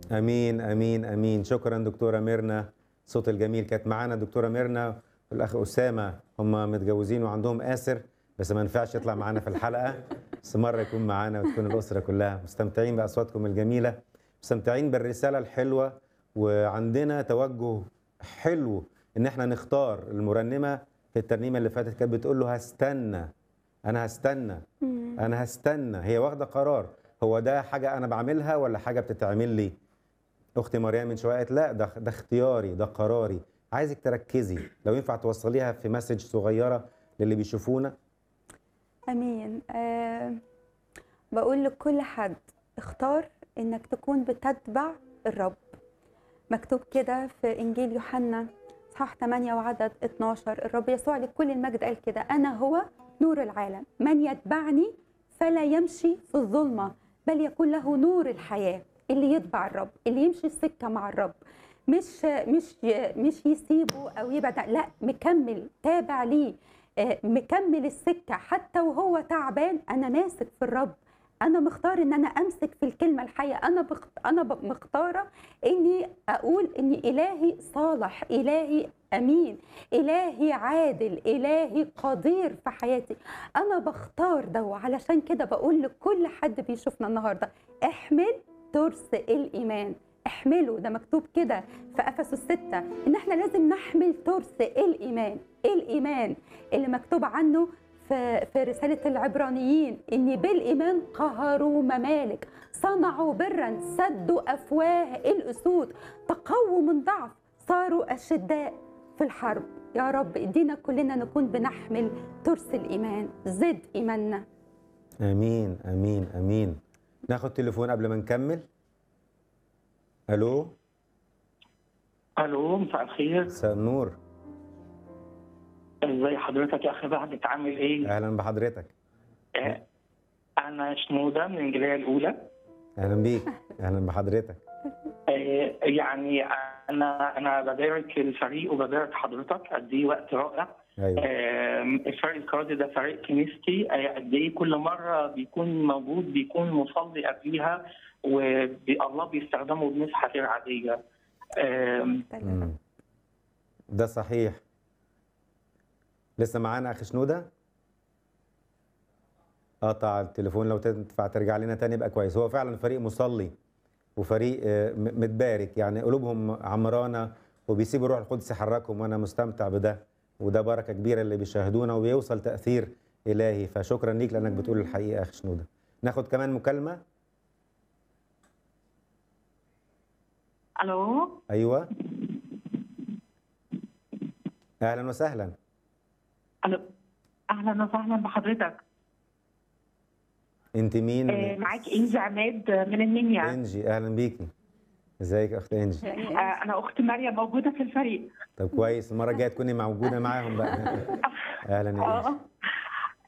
امين امين امين شكرا دكتوره ميرنا صوت الجميل كانت معانا دكتوره ميرنا والاخ اسامه هم متجوزين وعندهم اسر بس ما ينفعش يطلع معانا في الحلقه بس مره يكون معانا وتكون الاسره كلها مستمتعين باصواتكم الجميله مستمتعين بالرساله الحلوه وعندنا توجه حلو ان احنا نختار المرنمه في الترنيمه اللي فاتت كانت بتقول له هستنى انا هستنى انا هستنى هي واخده قرار هو ده حاجه انا بعملها ولا حاجه بتتعمل لي اختي مريم من شويه قالت لا ده ده اختياري ده قراري عايزك تركزي لو ينفع توصليها في مسج صغيره للي بيشوفونا امين أه بقول لكل حد اختار انك تكون بتتبع الرب مكتوب كده في انجيل يوحنا اصحاح 8 وعدد 12 الرب يسوع لكل المجد قال كده انا هو نور العالم من يتبعني فلا يمشي في الظلمه بل يكون له نور الحياه اللي يتبع الرب اللي يمشي السكه مع الرب مش مش مش يسيبه او يبعد لا مكمل تابع ليه آه، مكمل السكه حتى وهو تعبان انا ماسك في الرب انا مختار ان انا امسك في الكلمه الحيه انا بخت... انا ب- مختاره اني اقول ان الهي صالح الهي امين الهي عادل الهي قدير في حياتي انا بختار ده وعلشان كده بقول لكل حد بيشوفنا النهارده احمل ترس الايمان احمله ده مكتوب كده في افسس 6 ان احنا لازم نحمل ترس الايمان الايمان اللي مكتوب عنه في في رساله العبرانيين ان بالايمان قهروا ممالك صنعوا برا سدوا افواه الاسود تقووا من ضعف صاروا اشداء في الحرب يا رب ادينا كلنا نكون بنحمل ترس الايمان زد ايماننا امين امين امين ناخد تليفون قبل ما نكمل الو الو مساء الخير مساء النور ازي حضرتك يا اخي بهجت عامل ايه؟ اهلا بحضرتك آه، انا شنوده من الجاليه الاولى اهلا بيك اهلا بحضرتك آه، يعني انا انا ببارك الفريق وببارك حضرتك قد ايه وقت رائع ايوه آه، الفريق القاضي ده فريق كنيستي آه، قد ايه كل مره بيكون موجود بيكون مصلي قبليها والله بيستخدمه بمسحه غير عاديه آم، مم. ده صحيح لسه معانا اخي شنوده قطع التليفون لو تنفع ترجع لنا تاني يبقى كويس هو فعلا فريق مصلي وفريق آه، م- متبارك يعني قلوبهم عمرانه وبيسيبوا الروح القدس يحركهم وانا مستمتع بده وده بركه كبيره اللي بيشاهدونا وبيوصل تاثير الهي فشكرا ليك لانك بتقول الحقيقه اخي شنوده ناخد كمان مكالمه الو ايوه اهلا وسهلا الو اهلا وسهلا بحضرتك انت مين آه، معاك انجي عماد من المنيا انجي اهلا بيكي ازيك يا اخت انجي آه، انا اخت مريم موجوده في الفريق طب كويس المره الجايه تكوني موجوده معاهم بقى اهلا يا انجي اه